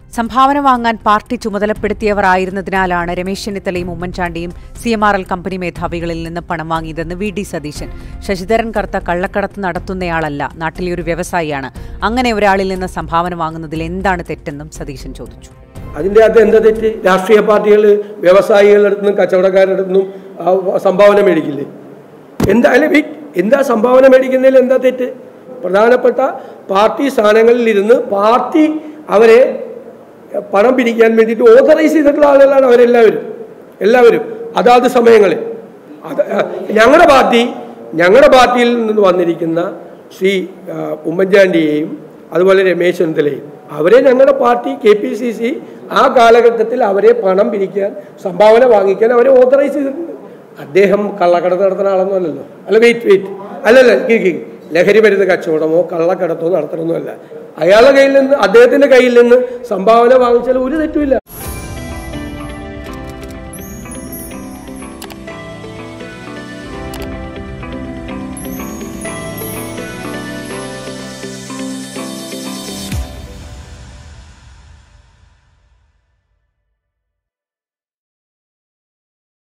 സംഭാവന വാങ്ങാൻ പാർട്ടി ചുമതലപ്പെടുത്തിയവർ ആയിരുന്നതിനാലാണ് രമേശ് ചെന്നിത്തലയും ഉമ്മൻചാണ്ടിയും C M R L company മേധാവികളിൽ നിന്ന് പണം വാങ്ങിയതെന്ന് വി ഡി സതീശൻ ശശിധരൻ കറുത്ത കള്ളക്കടത്ത് നടത്തുന്നയാളല്ല നാട്ടിലെ ഒരു വ്യവസായിയാണ് അങ്ങനെ ഒരാളിൽ നിന്ന് സംഭാവന വാങ്ങുന്നതിൽ എന്താണ് തെറ്റെന്നും സതീശൻ ചോദിച്ചു അതിൻ്റെ അകത്ത് എന്താ തെറ്റ് രാഷ്ട്രീയ പാർട്ടികൾ വ്യവസായികളുടെ അടുത്തുനിന്നും കച്ചവടക്കാരുടെ അടുത്തുനിന്നും ആ സംഭാവന മേടിക്കില്ലേ എന്താ അല്ലെ വെയിറ്റ് എന്താ സംഭാവന മേടിക്കുന്നതിൽ എന്താ തെറ്റ് പ്രധാനപ്പെട്ട പാർട്ടി സ്ഥാനങ്ങളിൽ ഇരുന്ന് പാർട്ടി അവരെ പണം പിരിക്കാൻ വേണ്ടിയിട്ട് ഓതറൈസ് ചെയ്തിട്ടുള്ള ആളുകളാണ് അവരെല്ലാവരും എല്ലാവരും അതാത് സമയങ്ങളിൽ അത് ഞങ്ങളുടെ പാർട്ടി ഞങ്ങളുടെ പാർട്ടിയിൽ നിന്ന് വന്നിരിക്കുന്ന ശ്രീ ആ, ഉമ്മൻചാണ്ടിയെയും അതുപോലെ രമേശ് ചെന്നിത്തലയും അവരെ ഞങ്ങളുടെ party K P C C ആ കാലഘട്ടത്തിൽ അവരെ പണം പിരിക്കാൻ സംഭാവന വാങ്ങിക്കാൻ അവരെ ഓതറൈസ് ചെയ്തിട്ടുണ്ട് അദ്ദേഹം കള്ളക്കടത്ത് നടത്തുന്ന ആളൊന്നും അല്ലല്ലോ അല്ല വെയിറ്റ് വെയിറ്റ് അല്ലല്ല കേക്ക് കേക്ക്. ലഹരി മരുന്ന് കച്ചവടമോ കള്ളക്കടത്തോ നടത്തണമെന്നോ അല്ല അയാളുടെ കയ്യിൽ നിന്ന് അദ്ദേഹത്തിന്റെ കയ്യിൽ നിന്ന് സംഭാവന വാങ്ങിച്ചാൽ ഒരു തെറ്റുമില്ല